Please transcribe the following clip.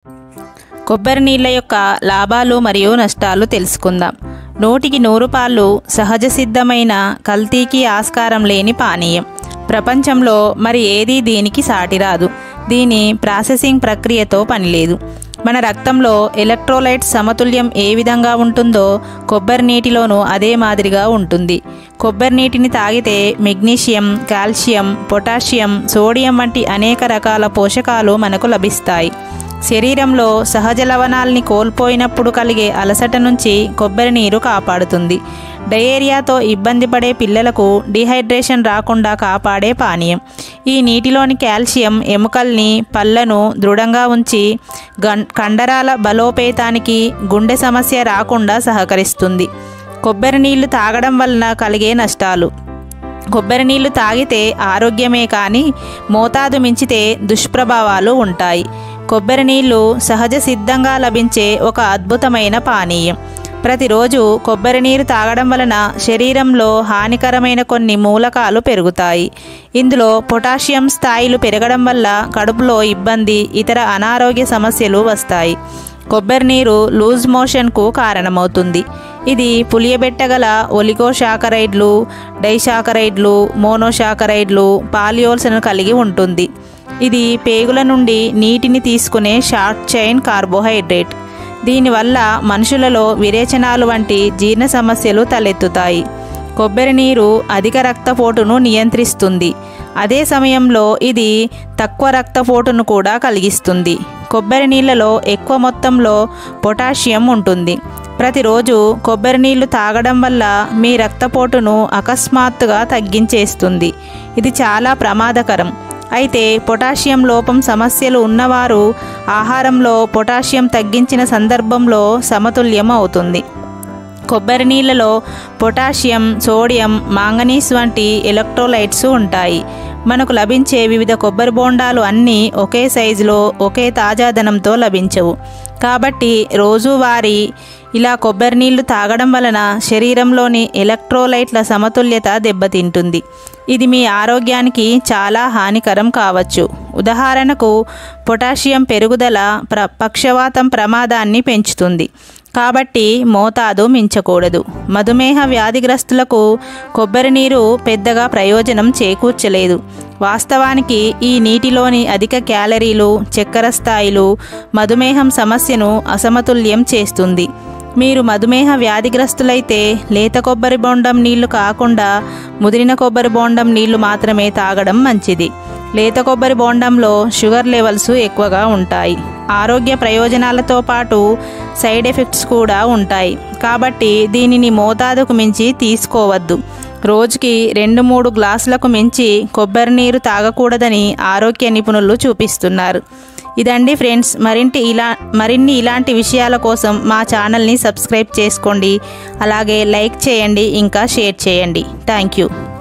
కొబ్బరి నీళ్ళ యొక్క లాభాలు మరియు నష్టాలు తెలుసుకుందాం నూటికి నూరు పాలు సహజ సిద్ధమైన కల్తీకి ఆస్కారం లేని పానీయం ప్రపంచంలో మరి ఏదీ దీనికి సాటిరాదు దీని ప్రాసెసింగ్ ప్రక్రియతో పనిలేదు మన రక్తంలో ఎలక్ట్రోలైట్ సమతుల్యం ఏ విధంగా ఉంటుందో కొబ్బరి నీటిలోనూ అదే మాదిరిగా ఉంటుంది కొబ్బరి నీటిని తాగితే మెగ్నీషియం కాల్షియం పొటాషియం సోడియం వంటి అనేక రకాల పోషకాలు మనకు లభిస్తాయి శరీరంలో సహజ లవణాల్ని కోల్పోయినప్పుడు కలిగే అలసట నుంచి కొబ్బరి నీరు కాపాడుతుంది డయేరియాతో ఇబ్బంది పడే పిల్లలకు డిహైడ్రేషన్ రాకుండా కాపాడే పానీయం ఈ నీటిలోని కాల్షియం ఎముకల్ని పళ్ళను దృఢంగా ఉంచి గన్ కండరాల బలోపేతానికి గుండె సమస్య రాకుండా సహకరిస్తుంది కొబ్బరి నీళ్లు తాగడం వలన కలిగే నష్టాలు కొబ్బరి నీళ్లు తాగితే ఆరోగ్యమే కానీ మోతాదు మించితే దుష్ప్రభావాలు ఉంటాయి కొబ్బరి నీళ్లు సహజ సిద్ధంగా లభించే ఒక అద్భుతమైన పానీయం ప్రతిరోజు కొబ్బరి నీరు తాగడం వలన శరీరంలో హానికరమైన కొన్ని మూలకాలు పెరుగుతాయి ఇందులో పొటాషియం స్థాయిలు పెరగడం వల్ల కడుపులో ఇబ్బంది ఇతర అనారోగ్య సమస్యలు వస్తాయి కొబ్బరి నీరు లూజ్ మోషన్కు కారణమవుతుంది ఇది పులియబెట్టగల ఒలిగోషాకరైడ్లు డైషాకరైడ్లు మోనోషాకరైడ్లు పాలియోల్స్ను కలిగి ఉంటుంది ఇది పేగుల నుండి నీటిని తీసుకునే షార్ట్ చైన్ కార్బోహైడ్రేట్ దీనివల్ల మనుషులలో విరేచనాలు వంటి జీర్ణ సమస్యలు తలెత్తుతాయి కొబ్బరి నీరు అధిక రక్తపోటును నియంత్రిస్తుంది అదే సమయంలో ఇది తక్కువ రక్తపోటును కూడా కలిగిస్తుంది కొబ్బరి నీళ్ళలో ఎక్కువ మొత్తంలో పొటాషియం ఉంటుంది ప్రతిరోజు కొబ్బరి నీళ్లు తాగడం వల్ల మీ రక్తపోటును అకస్మాత్తుగా తగ్గించేస్తుంది ఇది చాలా ప్రమాదకరం అయితే పొటాషియం లోపం సమస్యలు ఉన్నవారు ఆహారంలో పొటాషియం తగ్గించిన సందర్భంలో సమతుల్యం అవుతుంది కొబ్బరి నీళ్ళలో పొటాషియం సోడియం మాంగనీస్ వంటి ఎలక్ట్రోలైట్స్ ఉంటాయి మనకు లభించే వివిధ కొబ్బరి బోండాలు అన్నీ ఒకే సైజులో ఒకే తాజాదనంతో లభించవు కాబట్టి రోజువారీ ఇలా కొబ్బరి నీళ్లు తాగడం వలన శరీరంలోని ఎలక్ట్రోలైట్ల సమతుల్యత దెబ్బతింటుంది ఇది మీ ఆరోగ్యానికి చాలా హానికరం కావచ్చు ఉదాహరణకు పొటాషియం పెరుగుదల ప్ర పక్షవాతం ప్రమాదాన్ని పెంచుతుంది కాబట్టి మోతాదు మించకూడదు మధుమేహ వ్యాధిగ్రస్తులకు కొబ్బరి నీరు పెద్దగా ప్రయోజనం చేకూర్చలేదు వాస్తవానికి ఈ నీటిలోని అధిక క్యాలరీలు చక్కెర స్థాయిలు మధుమేహం సమస్యను అసమతుల్యం చేస్తుంది మీరు మధుమేహ వ్యాధిగ్రస్తులైతే లేత కొబ్బరి బొండం నీళ్లు కాకుండా ముదిరిన కొబ్బరి బొండం నీళ్లు మాత్రమే తాగడం మంచిది లేత కొబ్బరి బోండంలో షుగర్ లెవెల్స్ ఎక్కువగా ఉంటాయి ఆరోగ్య ప్రయోజనాలతో పాటు సైడ్ ఎఫెక్ట్స్ కూడా ఉంటాయి కాబట్టి దీనిని మోతాదుకు మించి తీసుకోవద్దు రోజుకి రెండు మూడు గ్లాసులకు మించి కొబ్బరి నీరు తాగకూడదని ఆరోగ్య నిపుణులు చూపిస్తున్నారు ఇదండి ఫ్రెండ్స్ మరింటి ఇలా మరిన్ని ఇలాంటి విషయాల కోసం మా ఛానల్ని సబ్స్క్రైబ్ చేసుకోండి అలాగే లైక్ చేయండి ఇంకా షేర్ చేయండి థ్యాంక్ యూ